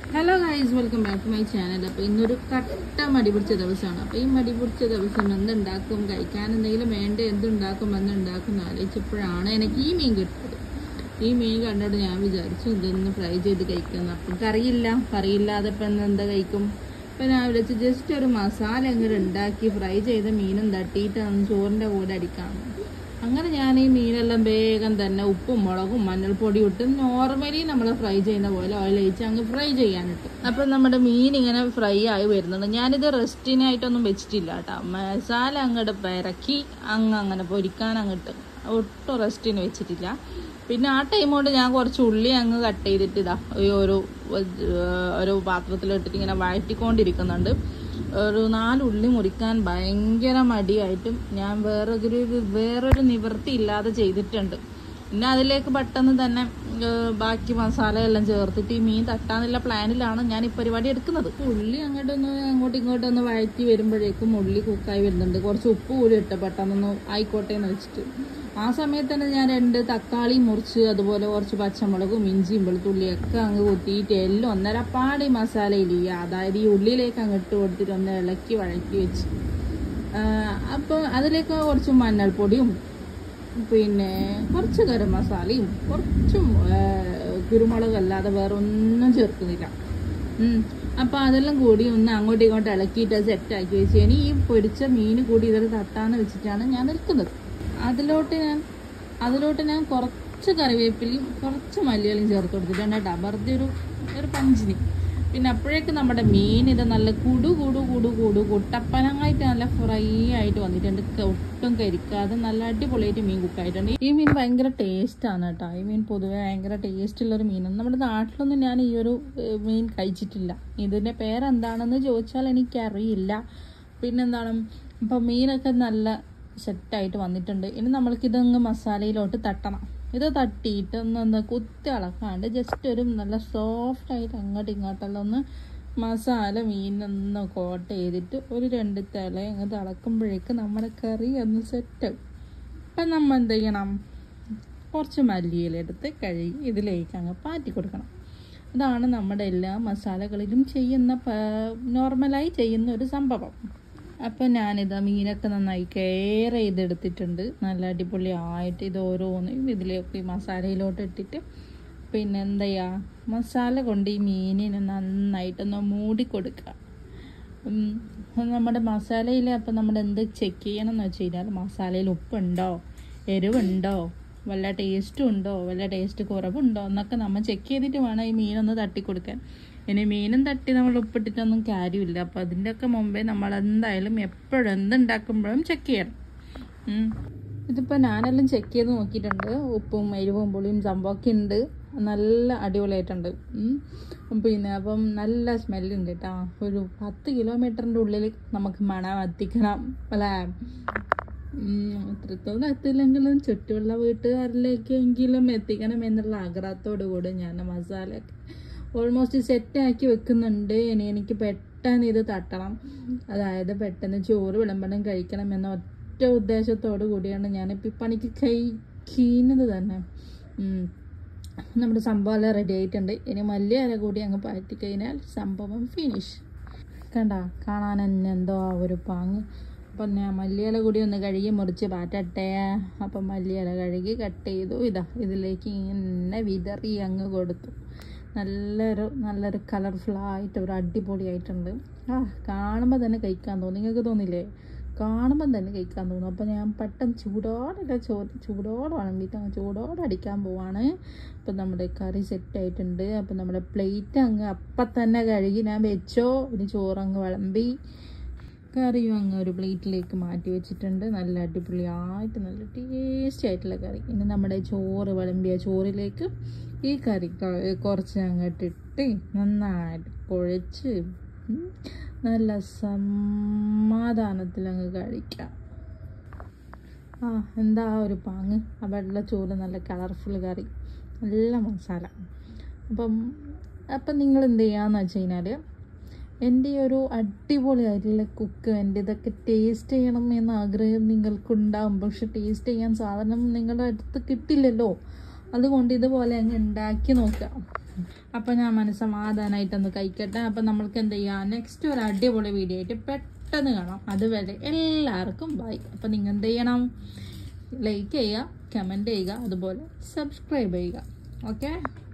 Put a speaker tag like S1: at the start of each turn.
S1: Hello guys welcome back to my channel അപ്പോൾ ഇന്നൊരു കട്ട മടി പിടിച്ച ദിവസമാണ് അപ്പോൾ ഈ മടി പിടിച്ച ദിവസം എന്തുണ്ടാക്കും കഴിക്കാൻ എന്തെങ്കിലും വേണ്ട എന്തുണ്ടാക്കും എന്നുണ്ടാക്കും എന്ന് ആലോചിച്ചപ്പോഴാണ് എനിക്ക് ഈ മീൻ കിട്ടിയത് ഈ മീൻ കണ്ടിട്ട് ഞാൻ വിചാരിച്ചു ഇതൊന്ന് ഫ്രൈ ചെയ്ത് കഴിക്കാമെന്ന് അപ്പം കറിയില്ല കറിയില്ലാതെ ഇപ്പം ഇന്ന് എന്താ കഴിക്കും അപ്പം ഞാൻ വിളിച്ച് ജസ്റ്റ് ഒരു മസാല അങ്ങോട്ട് ഉണ്ടാക്കി ഫ്രൈ ചെയ്ത മീനും തട്ടിയിട്ടാണ് ചോറിൻ്റെ കൂടെ അടിക്കാമെന്ന് അങ്ങനെ ഞാൻ ഈ മീനെല്ലാം വേഗം തന്നെ ഉപ്പും മുളകും മഞ്ഞൾപ്പൊടി ഇട്ട് നോർമലി നമ്മൾ ഫ്രൈ ചെയ്യുന്ന പോലെ ഓയിൽ ഒഴിച്ച് അങ്ങ് ഫ്രൈ ചെയ്യാനിട്ട് അപ്പം നമ്മുടെ മീൻ ഇങ്ങനെ ഫ്രൈ ആയി വരുന്നുണ്ട് ഞാനിത് റെസ്റ്റിനായിട്ടൊന്നും വെച്ചിട്ടില്ല കേട്ടോ മസാല അങ്ങോട്ട് പിറക്കി അങ്ങ് അങ്ങനെ പൊരിക്കാൻ അങ്ങോട്ട് ഒട്ടും റെസ്റ്റിന് വെച്ചിട്ടില്ല പിന്നെ ആ ടൈം കൊണ്ട് ഞാൻ കുറച്ച് ഉള്ളി അങ്ങ് കട്ട് ചെയ്തിട്ട് ഇതാ ഈ ഒരു ഒരു പാത്രത്തിലിട്ടിട്ട് ഇങ്ങനെ വഴറ്റിക്കൊണ്ടിരിക്കുന്നുണ്ട് ഒരു നാല് ഉള്ളി മുറിക്കാൻ ഭയങ്കര മടിയായിട്ടും ഞാൻ വേറൊരു വേറൊരു നിവൃത്തി ഇല്ലാതെ ചെയ്തിട്ടുണ്ട് പിന്നെ അതിലേക്ക് പെട്ടെന്ന് തന്നെ ഏഹ്, ബാക്കി മസാല എല്ലാം ചേർത്തിട്ട് ഈ മീൻ തട്ടാന്നുള്ള പ്ലാനിലാണ് ഞാൻ ഈ പരിപാടി എടുക്കുന്നത് ഉള്ളി അങ്ങോട്ടൊന്ന് അങ്ങോട്ടും ഇങ്ങോട്ടും ഒന്ന് വഴറ്റി വരുമ്പോഴേക്കും ഉള്ളി കുക്കായി വരുന്നുണ്ട് കുറച്ച് ഉപ്പ് കൂടി ഇട്ട് പെട്ടെന്നൊന്ന് ആയിക്കോട്ടെ എന്ന് വെച്ചിട്ട് ആ സമയത്ത് തന്നെ ഞാൻ രണ്ട് തക്കാളി മുറിച്ച് അതുപോലെ കുറച്ച് പച്ചമുളകും ഇഞ്ചിയും വെളുത്തുള്ളിയൊക്കെ അങ്ങ് കുത്തിയിട്ട് എല്ലാം ഒന്നര പാടി മസാലയില്ല അതായത് ഈ ഉള്ളിലേക്ക് അങ്ങ് ഇട്ട് കൊടുത്തിട്ട് ഒന്ന് ഇളക്കി വഴറ്റി വെച്ച് അപ്പോൾ അതിലേക്ക് കുറച്ച് മഞ്ഞൾപ്പൊടിയും പിന്നെ കുറച്ച് ഗരം മസാലയും കുറച്ചും ആ, കുരുമുളക് അല്ലാതെ വേറെ ഒന്നും ചേർക്കുന്നില്ല ഉം. അപ്പൊ അതെല്ലാം കൂടി ഒന്ന് അങ്ങോട്ടും ഇങ്ങോട്ടും ഇളക്കിയിട്ട് സെറ്റാക്കി വെച്ച് ഇനി ഈ പൊരിച്ച മീൻ കൂടി ഇതിൽ തട്ടാന്ന് വെച്ചിട്ടാണ് ഞാൻ നിൽക്കുന്നത് അതിലോട്ട് ഞാൻ അതിലോട്ട് ഞാൻ കുറച്ച് കറിവേപ്പിലയും കുറച്ച് മല്ലിയിലും ചേർത്ത് കൊടുത്തിട്ടുണ്ട് കേട്ടോ വെറുതെ ഒരു ഒരു പഞ്ചിന് പിന്നെ അപ്പോഴേക്ക് നമ്മുടെ മീൻ ഇത് നല്ല കുടു കുടു കുടു കുടു കുട്ടപ്പനങ്ങായിട്ട് നല്ല ഫ്രൈ ആയിട്ട് വന്നിട്ടുണ്ട് ക- ഒട്ടും കരിക്കാതെ നല്ല അടിപൊളിയായിട്ട് മീൻ കുക്കായിട്ടുണ്ട് ഈ മീൻ ഭയങ്കര ടേസ്റ്റാണ് കേട്ടോ ഈ മീൻ പൊതുവെ ഭയങ്കര ടേസ്റ്റ് ഉള്ളൊരു മീനാണ് നമ്മുടെ നാട്ടിലൊന്നും ഞാൻ ഈ ഒരു ഏഹ്, മീൻ കഴിച്ചിട്ടില്ല ഇതിൻ്റെ പേരെന്താണെന്ന് ചോദിച്ചാൽ എനിക്കറിയില്ല പിന്നെന്താണ് ഇപ്പം മീനൊക്കെ നല്ല സെറ്റായിട്ട് വന്നിട്ടുണ്ട് ഇനി നമ്മൾക്കിതങ്ങ് മസാലയിലോട്ട് തട്ടണം ഇത് തട്ടിയിട്ട് ഒന്ന് ഒന്ന് കുത്തി ഇളക്കാണ്ട് ജസ്റ്റ് ഒരു നല്ല സോഫ്റ്റ് ആയിട്ട് അങ്ങോട്ടും ഇങ്ങോട്ടെല്ലാം ഒന്ന് മസാല മീനൊന്ന് കോട്ട് ചെയ്തിട്ട് ഒരു രണ്ട് തിള അങ്ങ് തിളക്കുമ്പോഴേക്ക് നമ്മുടെ കറി ഒന്ന് സെറ്റാവും അപ്പം നമ്മൾ എന്ത് ചെയ്യണം കുറച്ച് മല്ലിയിലെടുത്ത് കഴുകി ഇതിലേക്ക് അങ്ങ് പാറ്റി കൊടുക്കണം ഇതാണ് നമ്മുടെ എല്ലാ മസാലകളിലും ചെയ്യുന്ന പ- നോർമലായി ചെയ്യുന്ന ഒരു സംഭവം അപ്പം ഞാനിത് മീനൊക്കെ നന്നായി കെയർ ചെയ്തെടുത്തിട്ടുണ്ട് നല്ല അടിപൊളിയായിട്ട് ഇത് ഓരോന്നും ഇതിലേക്ക് ഈ മസാലയിലോട്ട് ഇട്ടിട്ട് പിന്നെ എന്താ ചെയ്യുക മസാല കൊണ്ട് ഈ മീനിനെ നന്നായിട്ടൊന്ന് മൂടി കൊടുക്കുക ഉം, നമ്മുടെ മസാലയിൽ അപ്പം നമ്മൾ എന്ത് ചെക്ക് ചെയ്യണം എന്ന് വെച്ച് കഴിഞ്ഞാൽ മസാലയിൽ ഉപ്പുണ്ടോ എരിവുണ്ടോ വല്ല ടേസ്റ്റും ഉണ്ടോ വല്ല ടേസ്റ്റ് കുറവുണ്ടോ എന്നൊക്കെ നമ്മൾ ചെക്ക് ചെയ്തിട്ട് വേണം ഈ മീനൊന്ന് തട്ടി കൊടുക്കാൻ ഇനി മീനും തട്ടി നമ്മൾ ഉപ്പിട്ടിട്ടൊന്നും കാര്യമില്ല അപ്പോൾ അതിൻ്റെയൊക്കെ മുമ്പേ നമ്മൾ എന്തായാലും എപ്പോഴും എന്തുണ്ടാക്കുമ്പോഴും ചെക്ക് ചെയ്യണം ഉം. ഇതിപ്പോൾ ഞാനെല്ലാം ചെക്ക് ചെയ്ത് നോക്കിയിട്ടുണ്ട് ഉപ്പും എരിവും പുളിയും സംഭവമൊക്കെ ഉണ്ട് നല്ല അടിപൊളിയായിട്ടുണ്ട് ഉം. പിന്നെ അപ്പം നല്ല സ്മെല്ലുണ്ട് കേട്ടോ ഒരു പത്ത് കിലോമീറ്ററിൻ്റെ ഉള്ളിൽ നമുക്ക് മണം എത്തിക്കണം അല്ലേ ഉം, എത്രത്തോളം എത്തില്ലെങ്കിലും ചുറ്റുമുള്ള വീട്ടുകാരിലേക്കെങ്കിലും എത്തിക്കണം എന്നുള്ള ആഗ്രഹത്തോടു കൂടി ഞാൻ മസാലയൊക്കെ ഓൾമോസ്റ്റ് സെറ്റാക്കി വെക്കുന്നുണ്ട് ഇനി എനിക്ക് പെട്ടെന്ന് ഇത് തട്ടണം അതായത് പെട്ടെന്ന് ചോറ് വിളമ്പണം കഴിക്കണം എന്ന ഒറ്റ ഉദ്ദേശത്തോടു കൂടിയാണ് ഞാനിപ്പോൾ ഈ പണിക്ക് കഴിക്കുന്നത് തന്നെ ഉം. നമ്മുടെ സംഭവം എല്ലാം റെഡി ആയിട്ടുണ്ട് ഇനി മല്ലിയില കൂടി അങ്ങ് പാറ്റി കഴിഞ്ഞാൽ സംഭവം ഫിനിഷ് കണ്ട കാണാൻ തന്നെ എന്തോ ആ ഒരു പാങ്ങ് അപ്പം ഞാൻ മല്ലിയില കൂടി ഒന്ന് കഴുകി മുറിച്ച് പാറ്റട്ടെ അപ്പം മല്ലിയില കഴുകി കട്ട് ചെയ്തു ഇതാ ഇതിലേക്ക് ഇങ്ങനെ വിതറി അങ്ങ് കൊടുത്തു നല്ലൊരു നല്ലൊരു കളർഫുള്ളായിട്ട് ഒരു അടിപൊളിയായിട്ടുണ്ട് ആ കാണുമ്പോൾ തന്നെ കഴിക്കാൻ തോന്നും നിങ്ങൾക്ക് തോന്നില്ലേ കാണുമ്പം തന്നെ കഴിക്കാൻ തോന്നും അപ്പോൾ ഞാൻ പെട്ടെന്ന് ചൂടോടെ ചോ ചൂടോടെ വിളമ്പിയിട്ട് അങ്ങ് ചൂടോടെ അടിക്കാൻ പോവാണ് അപ്പം നമ്മുടെ കറി സെറ്റ് ആയിട്ടുണ്ട് അപ്പം നമ്മുടെ പ്ലേറ്റ് അങ്ങ് അപ്പം തന്നെ കഴുകി ഞാൻ വെച്ചോ ഇനി ചോറങ്ങ് വിളമ്പി കറിയും അങ്ങ് ഒരു പ്ലേറ്റിലേക്ക് മാറ്റി വെച്ചിട്ടുണ്ട് നല്ല അടിപൊളിയായിട്ട് നല്ല ടേസ്റ്റി ആയിട്ടുള്ള കറി ഇനി നമ്മുടെ ചോറ് വിളമ്പിയ ചോറിലേക്ക് ഈ കറി ക- കുറച്ച് അങ്ങോട്ട് ഇട്ട് നന്നായിട്ട് കുഴച്ച് ഉം, നല്ല സമാധാനത്തിൽ അങ്ങ് കഴിക്കാം ആ എന്താ ആ ഒരു പാങ്ങ് ആ വെള്ളച്ചോറ് നല്ല കളർഫുൾ കറി നല്ല മസാല അപ്പം അപ്പം നിങ്ങൾ എന്ത് ചെയ്യാന്ന് വെച്ച് കഴിഞ്ഞാൽ എൻ്റെ ഈ ഒരു അടിപൊളിയായിട്ടുള്ള കുക്ക് എൻ്റെ ഇതൊക്കെ ടേസ്റ്റ് ചെയ്യണം എന്ന ആഗ്രഹം നിങ്ങൾക്കുണ്ടാവും പക്ഷെ ടേസ്റ്റ് ചെയ്യാൻ സാധനം നിങ്ങളുടെ അടുത്ത് കിട്ടില്ലല്ലോ അതുകൊണ്ട് ഇതുപോലെ അങ്ങ് ഉണ്ടാക്കി നോക്കുക അപ്പം ഞാൻ മനസ്സമാധാനമായിട്ടൊന്ന് കഴിക്കട്ടെ അപ്പം നമ്മൾക്ക് എന്ത് ചെയ്യാം നെക്സ്റ്റ് ഒരു അടിപൊളി വീഡിയോ ആയിട്ട് പെട്ടെന്ന് കാണാം അതുവരെ എല്ലാവർക്കും ബൈ അപ്പം നിങ്ങൾ എന്ത് ചെയ്യണം ലൈക്ക് ചെയ്യുക കമൻറ്റ് ചെയ്യുക അതുപോലെ സബ്സ്ക്രൈബ് ചെയ്യുക ഓക്കെ